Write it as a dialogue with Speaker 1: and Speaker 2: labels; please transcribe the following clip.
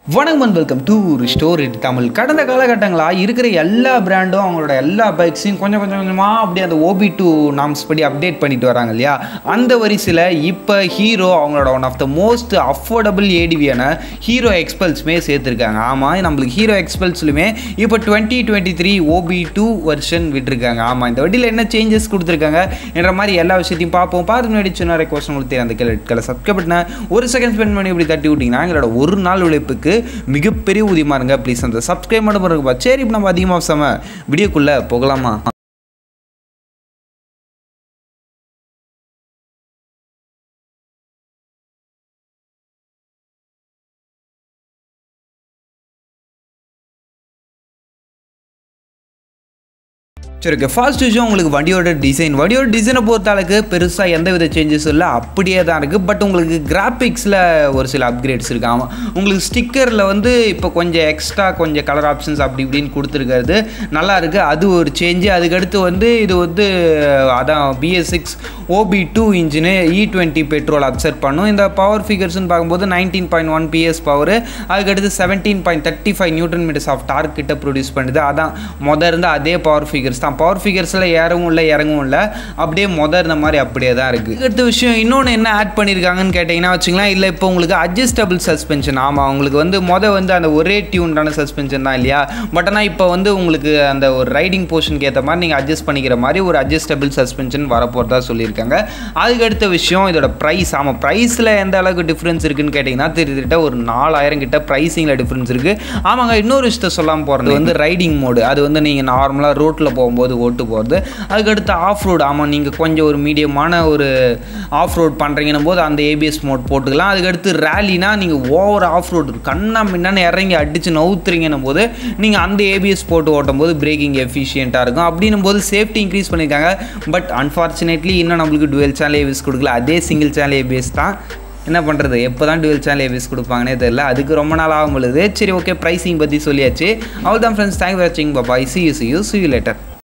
Speaker 1: வணக்கம் and welcome to story Tamil கடந்த காலகட்டங்களாக இருக்கிற எல்லா பிராண்டும் அவங்களோட எல்லா பைக்ஸையும் கொஞ்சம் கொஞ்சம் கொஞ்சமாக அப்படியே அந்த ஓபி டூ நாம்ஸ் படி அப்டேட் பண்ணிட்டு வராங்க இல்லையா அந்த வரிசையில் இப்போ ஹீரோ அவங்களோட one of the most affordable ஏடிவியான ஹீரோ எக்ஸ்பல்ஸுமே சேர்த்துருக்காங்க ஆமாம் நம்மளுக்கு ஹீரோ எக்ஸ்பல்ஸ்லுமே இப்போ twenty twenty three OB two version விட்டுருக்காங்க ஆமாம் இந்த வண்டியில் என்ன சேஞ்சஸ் கொடுத்துருக்காங்க என்ற மாதிரி எல்லா விஷயத்தையும் பார்ப்போம் பார்த்து முன்னாடி சின்ன ரெக்வஸ்ட் உங்களுக்கு தெரியும் அந்த கிளை சப்ஸ்கிரைப் பண்ண ஒரு செகண்ட் ஸ்பெண்ட் பண்ணி இப்படி தட்டி விட்டிங்கன்னா எங்களோட ஒரு நாள் உழைப்புக்கு மிகப்பெரிய ஊதியமாக இருங்க ப்ளீஸ் அந்த சப்ஸ்கிரைப் மட்டும் பண்ணுங்கப்பா சரி இப்போ நம்ம அதிகமாக செம வீடியோக்குள்ளே போகலாமா சரி ஓகே ஃபர்ஸ்ட் விஷயம் உங்களுக்கு வண்டியோட டிசைன் வண்டியோட டிசைனை பொறுத்த அளவுக்கு பெருசாக எந்த வித சேஞ்சஸும் இல்லை அப்படியே தான் இருக்குது பட் உங்களுக்கு கிராஃபிக்ஸில் ஒரு சில அப்கிரேட்ஸ் இருக்கு ஆமாம் உங்களுக்கு ஸ்டிக்கரில் வந்து இப்போ கொஞ்சம் எக்ஸ்ட்ரா கொஞ்சம் கலர் ஆப்ஷன்ஸ் அப்படி இப்படின்னு கொடுத்துருக்கிறது நல்லா இருக்குது அது ஒரு சேஞ்சு அதுக்கடுத்து வந்து இது வந்து அதான் BS six OB two engine E twenty petrol upset பண்ணும் இந்த பவர் ஃபிகர்ஸ்னு பார்க்கும்போது nineteen point one PS power அதுக்கடுத்து seventeen point thirty five newton meters of torque கிட்ட ப்ரொடியூஸ் பண்ணுது அதான் மொதல் இருந்த அதே பவர் ஃபிகர்ஸ் தான் பவர் ஃபிகர்ஸில் ஏறவும் இல்லை இறங்கவும் இல்லை அப்படியே மொதல் இருந்த மாதிரி அப்படியே தான் இருக்குது அடுத்த விஷயம் இன்னொன்று என்ன ஆட் பண்ணியிருக்காங்கன்னு கேட்டிங்கன்னா வச்சுங்களேன் இல்லை இப்போ உங்களுக்கு அட்ஜஸ்டபிள் சஸ்பென்ஷன் ஆமாம் உங்களுக்கு வந்து மொதல் வந்து அந்த ஒரே டியூன்டான சஸ்பென்ஷன் தான் இல்லையா பட் ஆனால் இப்போ வந்து உங்களுக்கு அந்த ஒரு ரைடிங் போர்ஷனுக்கு ஏற்ற மாதிரி நீங்கள் அட்ஜஸ்ட் பண்ணிக்கிற மாதிரி ஒரு அட்ஜஸ்டபிள் சஸ்பென்ஷன் வரப்போகிறதா சொல்லியிருக்காங்க அதுக்கு அடுத்த விஷயம் இதோட ப்ரைஸ் ஆமாம் ப்ரைஸில் எந்த அளவுக்கு டிஃப்ரென்ஸ் இருக்குன்னு கேட்டிங்கன்னா திருத்திட்ட ஒரு நாலாயிரம் கிட்ட ப்ரைஸிங்கில் டிஃப்ரென்ஸ் இருக்குது ஆமாங்க இன்னொரு விஷயத்த சொல்லாமல் போகிறது வந்து ரைடிங் மோடு அது வந்து நீங்கள் நார்மலாக ரோட்டில் போகும்போது ஓட்டு போகிறது அதுக்கடுத்து ஆஃப் ரோடு ஆமாம் நீங்கள் கொஞ்சம் ஒரு மீடியமான ஒரு ஆஃப் ரோட் பண்ணுறீங்கன்னும் போது அந்த ஏபிஎஸ் மோட் போட்டுக்கலாம் அதுக்கடுத்து ரேலினா நீங்கள் ஓவர் ஆஃப் ரோடு கண்ணா முன்னாடி இறங்கி அடித்து நவுத்துறீங்கன்னும் போது நீங்கள் அந்த ஏபிஎஸ் போட்டு ஓட்டும் போது பிரேக்கிங் எஃபிஷியண்ட்டாக இருக்கும் அப்படின்னும் போது சேஃப்டி இன்க்ரீஸ் பண்ணியிருக்காங்க பட் அன்ஃபார்ச்சுனேட்லி இன்னும் நம்மளுக்கு டுவெல் சேனல் ஏபிஎஸ் கொடுக்கல அதே சிங்கிள் சேனல் ஏபிஎஸ் தான் என்ன பண்ணுறது எப்போ தான் டுவெல் சேனல் ஏபிஎஸ் கொடுப்பாங்கன்னே தெரியல அதுக்கு ரொம்ப நாள் ஆகும் பொழுது சரி ஓகே ப்ரைஸிங் பற்றி சொல்லியாச்சு அவ்வளோ தான் ஃப்ரெண்ட்ஸ் தேங்க் வாட்சிங் bye see you see you see you later